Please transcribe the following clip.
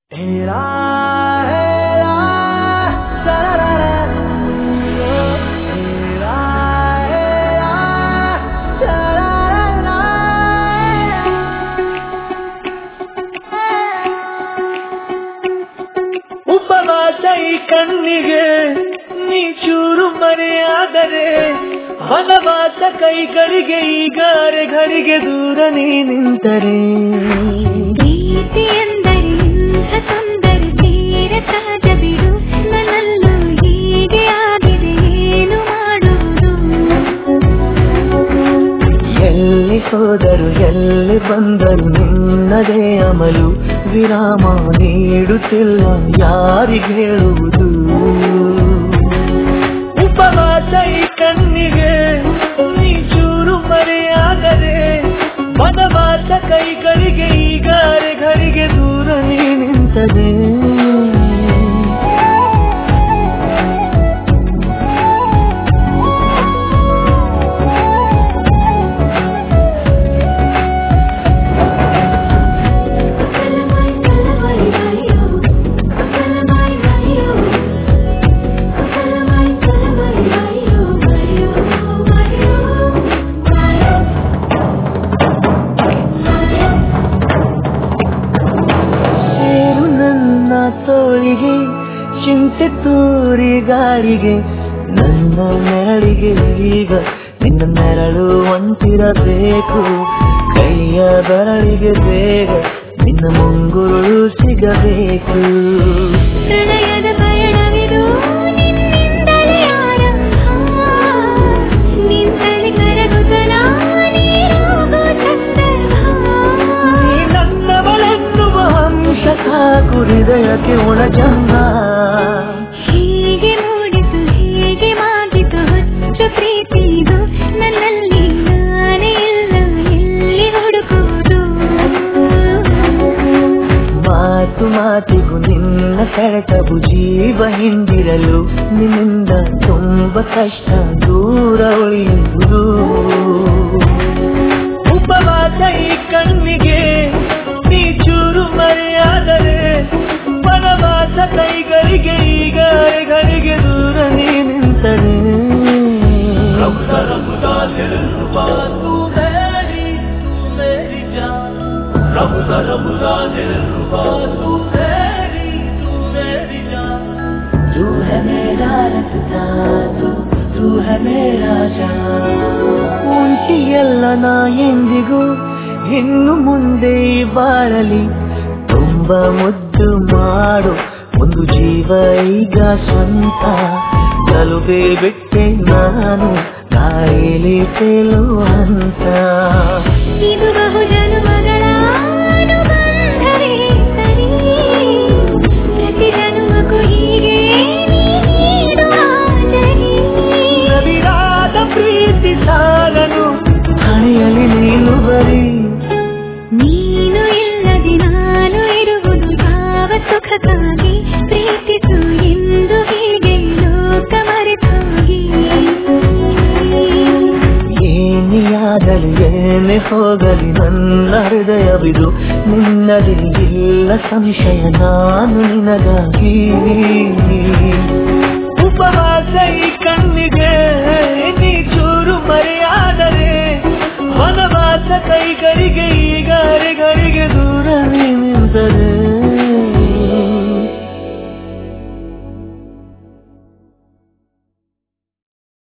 ಹೇರಾ ಹೇರಾ ಸರರರ ಹೇರಾ ಹೇರಾ ಸರರರ ಉಪವಾಸ ಈ ಕಣ್ಣಿಗೆ ನೀ ಚೂರು ಮರೆಯಾದರೆ ವನವಾಸ ಕೈಗಳಿಗೆ ಈಗಾರೆ ಘರಿಗೆ ದೂರ ನೀ ನಿಂತರೆ ಪ್ರೀತಿ ಎಂದರೆ ಇಂಥ ಸುಂದರ ತೀರ ಸಹಜ ಬಿಡು ನನ್ನಲ್ಲೂ ಹೀಗೆ ಆಗಿದೆ ಏನು ಮಾಡುವುದು ಎಲ್ಲಿ ಹೋದರು ಎಲ್ಲಿ ಬಂದರು ನಿನ್ನದೇ ಅಮಲು ವಿರಾಮ ನೀಡುತ್ತಿಲ್ಲ ಯಾರಿಗೆ ಹೇಳುವುದು ಉಪವಾಸ ಈ ಕಣ್ಣಿಗೆ ನೀ ಚೂರು ಮರೆಯಾದರೆ ವನವಾಸ ಕೈಗಳಿಗೆ ಈಗಾರೆ ಘರಿಗೆ ದೂರ ನೀ ನಿಂತದೆ ಕಲಮಾಯ್ ಕಲಮಾಯ್ ವಾಯೋ ಕಲಮಾಯ್ ವಾಯೋ ಕಲಮಾಯ್ ಕಲಮಾಯ್ ವಾಯೋ ವಾಯೋ ವಾಯೋ ಸೇರು ನನ್ನ ತೋಳಿಗೆ ಚಿಂತೆ ತೂರಿ ಗಾಳಿಗೆ ನನ್ನ ನೆರಳಿಗೆ ಈಗ ನಿನ್ನ ನೆರಳು ಒಂಟಿರಬೇಕು ಕೈಯ ಬೆರಳಿಗೆ ಬೇಗ ನಿನ್ನ ಮುಂಗುರುಳು ಸಿಗಬೇಕು ಪ್ರಣಯದ ಪಯಣವಿದು ನಿನ್ನಿಂದಲೇ ಆರಂಭ ನಿಂತಲೇ ಕರಗುತ್ತ ನಾನೇರೋಗೋ ಸಂದರ್ಭ ನೀ ನನ್ನವಳೆನ್ನುವ ಹಂಸ ಸಾಕು ಹೃದಯಕ್ಕೆ ಒಳಜನ್ನ ಹೀಗೆ ಮೂಡಿತು ಹೀಗೆ ಮಾಗಿತು ಹುಚ್ಚು ಪ್ರೀತಿ ಇದು ನನ್ನಲ್ಲಿ ನಾನೇ ಇಲ್ಲ ಎಲ್ಲಿ ಹುಡುಕುವುದು ಮಾತು ಮಾತಿಗೂ ನಿನ್ನ ಸೆಳೆತವು ಜೀವ ಹಿಂದಿರಲು ನಿನ್ನಿಂದ ತುಂಬ ಕಷ್ಟ ದೂರ ಉಳಿಯುವುದು ಉಪವಾಸ ಈ ಕಣ್ಣಿಗೆ ನೀ ಚೂರು ಮರೆಯಾದರೆ ವನವಾಸ ಕೈಗಳಿಗೆ ಈಗ ಗಳಿಗೆ ದೂರ ನೀ ನಿಂತರೆ तू है मेरा रखता तू तू है मेरा ಜಾನ್ ಉಂಟಿಯಲ್ಲ ನಾ ಎಂದಿಗೂ ಇನ್ನು ಮುಂದೆ ಈ ಬಾಳಲಿ ತುಂಬ ಮುದ್ದು ಮಾಡು ಒಂದು ಜೀವ ಈಗ ಸ್ವಂತ ತಲುಪೇ ಬಿಟ್ಟೆ ನಾನು ಕಾಯಿಲೆ ಅಂತ ಇದು ಬಹು ಜನುಮಗಳ ಅನುಬಂಧವೇ ಸರಿ ಪ್ರತಿ ಜನುಮಕ್ಕೂ ಹೀಗೆ ನೀಡುವ ಜರಿ. ನವಿರಾದ ಪ್ರೀತಿ ಸಾಗಲು ಹಣೆಯಲ್ಲಿ ನೀನು ಬರೀ ನೀನು ಇಲ್ಲದೆ ನಾನು ಇರುವುದು ಯಾವ ಸುಖಕ್ಕಾಗಿ ಪ್ರೀತಿಸು ಎಂದು ಹೀಗೆ ಲೋಕ ಮರೆತೋಗಿ ಏನಿಯಾಗಲಿ ಏನೇ ಹೋಗಲಿ ನನ್ನ ಹೃದಯವಿದು ನಿನ್ನದೇ ಇಲ್ಲ ಸಂಶಯ ನಾನು ನಿನಗಾಗಿ ಉಪವಾಸ ಈ ಕಣ್ಣಿಗೆ ನೀ ಚೂರು ಮರೆಯಾದರೆ ವನವಾಸ ಕೈಗಳಿಗೆ ಈಗಾರೆಗಳಿಗೆ ದೂರ ನಿಂತರೆ